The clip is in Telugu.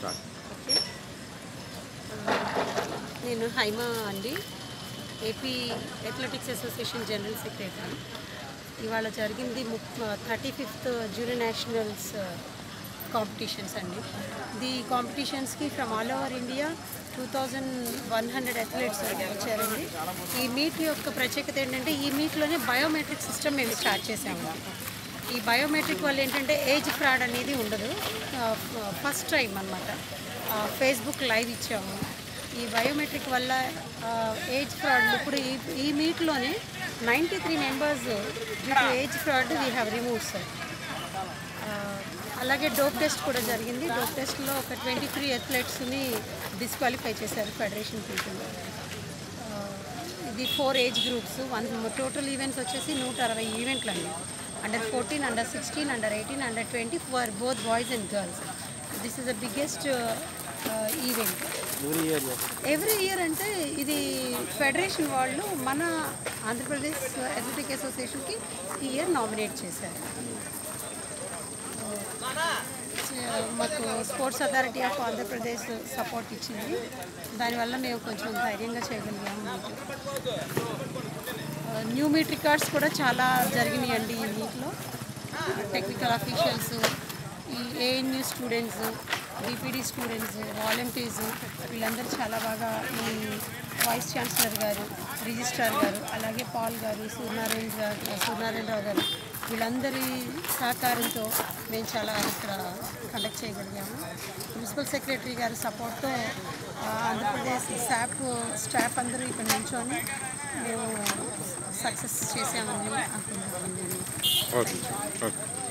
స్టార్ట్ ఓకే ఆ, నేను హైమా అండి AP athletics association general secretary ఇవాళ జరిగింది thirty fifth junior nationals competitions అండి ది కాంపిటీషన్స్కి from all over India two thousand one hundred athletes వచ్చారండి ఈ మీట్ యొక్క ప్రత్యేకత ఏంటంటే ఈ మీట్లోనే బయోమెట్రిక్ సిస్టమ్ మేము స్టార్ట్ చేసాము ఈ బయోమెట్రిక్ వల్ల ఏంటంటే ఏజ్ ఫ్రాడ్ అనేది ఉండదు ఫస్ట్ టైం అనమాట ఫేస్బుక్ లైవ్ ఇచ్చాము ఈ బయోమెట్రిక్ వల్ల ఏజ్ ఫ్రాడ్ ఇప్పుడు ఈ ఈ మీట్లోనే ninety three members due to age fraud we have remove sir అలాగే డోప్ టెస్ట్ కూడా జరిగింది డోప్ టెస్ట్లో ఒక ట్వంటీ త్రీ అథ్లెట్స్ని డిస్క్వాలిఫై చేశారు ఫెడరేషన్ పీపుల్ ఇది four age groups one total events వచ్చేసి నూట అరవై ఈవెంట్లు అండి under fourteen under sixteen under eighteen under twenty for both boys and girls this is the biggest event every year అంటే ఇది ఫెడరేషన్ వాళ్ళు మన ఆంధ్రప్రదేశ్ అథ్లెటిక్ అసోసియేషన్కి ఈ ఇయర్ నామినేట్ చేశారు మాకు sports authority of Andhra Pradesh support ఇచ్చింది దానివల్ల మేము కొంచెం ధైర్యంగా చేయగలిగాము మీట్ న్యూ మీట్ రికార్డ్స్ కూడా చాలా జరిగినాయండి ఈ మీట్లో టెక్నికల్ అఫీషియల్స్ ఈ ANU students BPEd students volunteers వీళ్ళందరూ చాలా బాగా ఈ వైస్ ఛాన్సలర్ గారు రిజిస్ట్రార్ గారు అలాగే పాల్ గారు సూర్యనారాయణ గారు సూర్యనారాయణరావు గారు వీళ్ళందరి సహకారంతో మేము చాలా ఇక్కడ కండక్ట్ చేయగలిగాము ప్రిన్సిపల్ సెక్రటరీ గారి సపోర్ట్తో ఆంధ్రప్రదేశ్ స్టాఫ్ స్టాఫ్ అందరూ ఇక్కడ నించొని మేము సక్సెస్ చేసామని అనుకుంటున్నాను ఓకే ఓకే